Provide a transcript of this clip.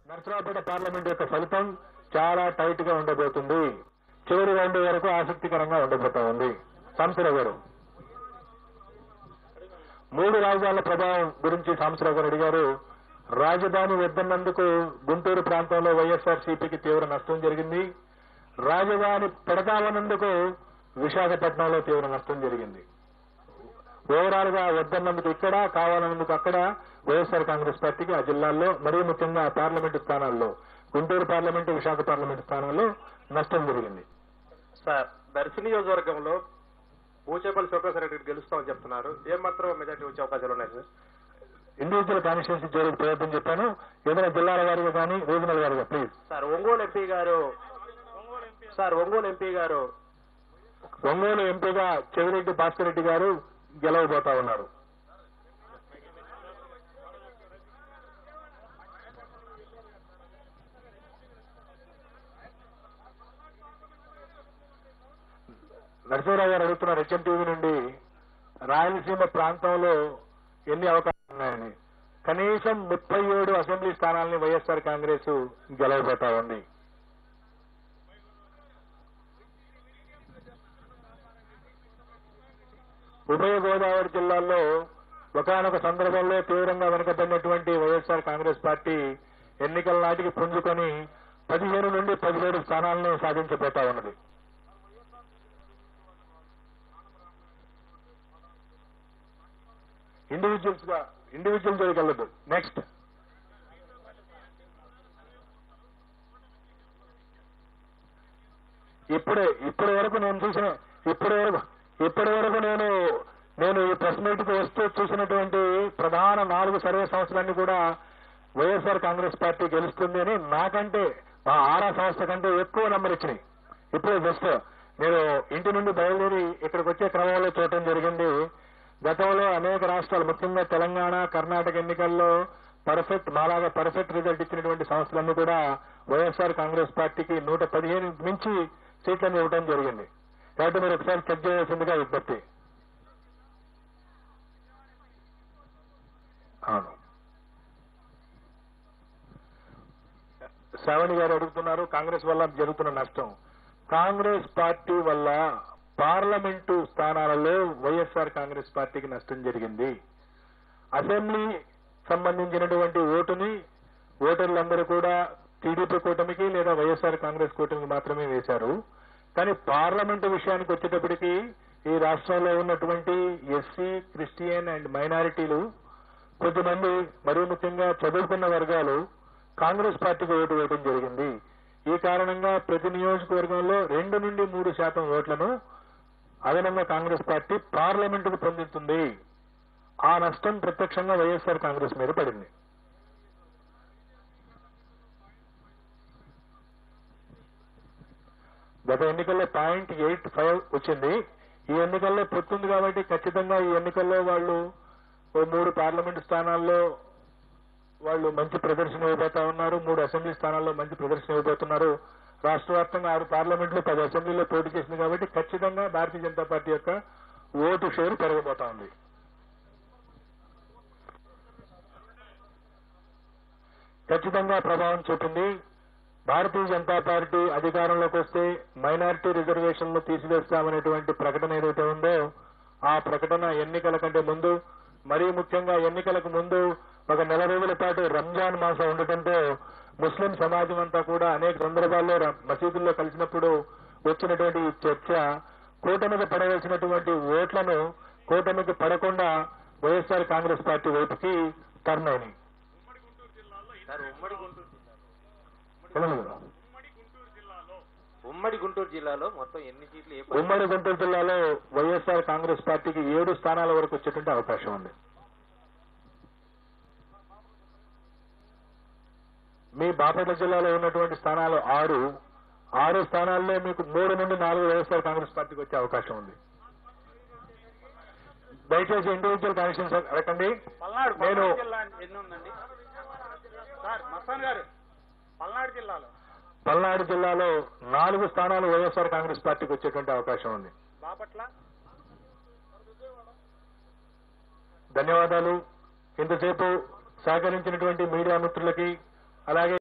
Narasaraopet parliament యొక్క ఫలితం చాలా టైట్ గా ఉండబోతుంది చివరి రౌండ్ వరకు ఆసక్తికరంగా ఉండబోతా ఉంది సాంబశివరావు గారు మూడు రాజధానుల ప్రభావం గురించి సాంబశివరావు గారు అడిగారు రాజధాని వద్దన్నందుకు గుంటూరు ప్రాంతంలో వైఎస్ఆర్ సిపికి తీవ్ర నష్టం జరిగింది రాజధాని పెడతామన్నందుకు విశాఖపట్నంలో తీవ్ర నష్టం జరిగింది ఓవరాల్ గా వద్దన్నందుకు ఇక్కడ కావాలన్నందుకు అక్కడ వైఎస్ఆర్ కాంగ్రెస్ పార్టీకి ఆ జిల్లాల్లో మరీ ముఖ్యంగా ఆ పార్లమెంటు స్థానాల్లో గుంటూరు పార్లమెంటు విశాఖ పార్లమెంటు స్థానాల్లో నష్టం జరిగింది సార్ దర్శి నియోజకవర్గంలో బూచేపల్లి శివప్రసాద్ రెడ్డి గెలుస్తామని చెప్తున్నారు ఏం మాత్రం మెజార్టీ వచ్చే అవకాశాలు ఉన్నాయి సార్ ఇండివిజువల్ కాన్స్టిట్యూన్సీ చేయడానికి ప్రయత్నం చెప్పాను ఏదైనా జిల్లాల వారీగా కానీ రీజనల్ వారీగా please sir Ongole MP garu sir Ongole MP garu Ongole ఎంపీగా చెవిరెడ్డి భాస్కర్ రెడ్డి గారు గెలవబోతా ఉన్నారు నరసింహరావు గారు అడుగుతున్నారు హెచ్ఎం టీవీ నుండి రాయలసీమ ప్రాంతంలో ఎన్ని అవకాశాలు ఉన్నాయని కనీసం ముప్పై ఏడు అసెంబ్లీ స్థానాలని వైఎస్ఆర్ కాంగ్రెస్ గెలవబోతా ఉంది ఉభయ గోదావరి జిల్లాల్లో ఒకనొక సందర్భంలో తీవ్రంగా వెనుకబడినటువంటి వైఎస్ఆర్ కాంగ్రెస్ పార్టీ ఎన్నికల నాటికి పుంజుకొని పదిహేను నుండి పదిహేడు స్థానాలను సాధించబోతా ఉన్నది ఇండివిజువల్స్ గా ఇండివిజువల్ జోలికి వెళ్ళదు నెక్స్ట్ ఇప్పుడే ఇప్పటి వరకు నేను చూసిన ఇప్పటి వరకు ఇప్పటి వరకు నేను నేను ఈ ప్రెస్ మీట్ కు వస్తూ చూసినటువంటి ప్రధాన నాలుగు సర్వే సంస్థలన్నీ కూడా వైఎస్ఆర్ కాంగ్రెస్ పార్టీ గెలుస్తుంది అని నాకంటే మా ఆరా సంస్థ కంటే ఎక్కువ నంబర్ ఇచ్చినాయి ఇప్పుడే జస్ట్ నేను ఇంటి నుండి బయలుదేరి ఇక్కడికి వచ్చే క్రమంలో చూడటం జరిగింది గతంలో అనేక రాష్ట్రాలు ముఖ్యంగా తెలంగాణ కర్ణాటక ఎన్నికల్లో పర్ఫెక్ట్ మాలాగా పర్ఫెక్ట్ రిజల్ట్ ఇచ్చినటువంటి సంస్థలన్నీ కూడా వైఎస్ఆర్ కాంగ్రెస్ పార్టీకి నూట పదిహేను మించి సీట్లను ఇవ్వడం జరిగింది కాబట్టి మీరు ఒకసారి చెక్ చేయాల్సిందిగా విజ్ఞప్తి అవును శ్రావణి గారు అడుగుతున్నారు కాంగ్రెస్ వల్ల జరుగుతున్న నష్టం కాంగ్రెస్ పార్టీ వల్ల పార్లమెంటు స్థానాలలో వైఎస్ఆర్ కాంగ్రెస్ పార్టీకి నష్టం జరిగింది అసెంబ్లీ సంబంధించినటువంటి ఓటుని ఓటర్లందరూ కూడా టీడీపీ కూటమికి లేదా వైఎస్ఆర్ కాంగ్రెస్ కూటమికి మాత్రమే వేశారు కానీ పార్లమెంటు విషయానికి వచ్చేటప్పటికి ఈ రాష్ట్రంలో ఉన్నటువంటి ఎస్సీ క్రిస్టియన్ అండ్ మైనారిటీలు కొంతమంది మరీ ముఖ్యంగా చదువుకున్న వర్గాలు కాంగ్రెస్ పార్టీకి ఓటు వేయడం జరిగింది ఈ కారణంగా ప్రతి నియోజకవర్గంలో రెండు నుండి మూడు శాతం ఓట్లను అదనంగా కాంగ్రెస్ పార్టీ పార్లమెంటుకు పొందుతుంది ఆ నష్టం ప్రత్యక్షంగా వైఎస్ఆర్ కాంగ్రెస్ మీద పడింది గత ఎన్నికల్లో పాయింట్ ఎయిట్ ఫైవ్ వచ్చింది ఈ ఎన్నికల్లో పొత్తుంది కాబట్టి ఖచ్చితంగా ఈ ఎన్నికల్లో వాళ్ళు ఓ మూడు పార్లమెంటు స్థానాల్లో వాళ్ళు మంచి ప్రదర్శన ఇవ్వబోతా ఉన్నారు మూడు అసెంబ్లీ స్థానాల్లో మంచి ప్రదర్శన ఇవ్వబోతున్నారు రాష్ట్ర వ్యాప్తంగా ఆరు పార్లమెంట్లు పది అసెంబ్లీలో పోటీ చేసింది కాబట్టి ఖచ్చితంగా భారతీయ జనతా పార్టీ యొక్క ఓటు షేర్ పెరగబోతా ఉంది ఖచ్చితంగా ప్రభావం చూపింది భారతీయ జనతా పార్టీ అధికారంలోకి వస్తే మైనారిటీ రిజర్వేషన్లు తీసివేస్తామనేటువంటి ప్రకటన ఏదైతే ఉందో ఆ ప్రకటన ఎన్నికల కంటే ముందు మరీ ముఖ్యంగా ఎన్నికలకు ముందు ఒక నెల రోజుల పాటు రంజాన్ మాసం ఉండటంతో ముస్లిం సమాజం అంతా కూడా అనేక సందర్భాల్లో ర- మసీదుల్లో కలిసినప్పుడు వచ్చినటువంటి ఈ చర్చ కూటమికి పడవలసినటువంటి ఓట్లను కూటమికి పడకుండా వైఎస్ఆర్ కాంగ్రెస్ పార్టీ వైపుకి టర్న్ అయినాయి సార్ ఉమ్మడి గుంటూరు తెలంగాణ. ఉమ్మడి గుంటూరు జిల్లాలో మొత్తం ఎన్ని సీట్లు ఏ ఉమ్మడి గుంటూరు జిల్లాలో వైఎస్ఆర్ కాంగ్రెస్ పార్టీకి ఏడు స్థానాల వరకు వచ్చేటువంటి అవకాశం ఉంది మీ బాపట్ల జిల్లాలో ఉన్నటువంటి స్థానాలు ఆరు ఆరు స్థానాల్లో మీకు మూడు నుండి నాలుగు వైఎస్ఆర్ కాంగ్రెస్ పార్టీకి వచ్చే అవకాశం ఉంది దయచేసి ఇండివిజువల్ కనెక్షన్స్ అడగండి పల్నాడు నేను పల్నాడు జిల్లా ఎన్ని ఉందండి సార్ మస్తాన్ గారు పల్నాడు జిల్లాలో పల్నాడు జిల్లాలో నాలుగు స్థానాలు వైఎస్ఆర్ కాంగ్రెస్ పార్టీకి వచ్చేటువంటి అవకాశం ఉంది బాపట్ల ధన్యవాదాలు ఇంతసేపు సహకరించినటువంటి మీడియా మిత్రులకి అలాగే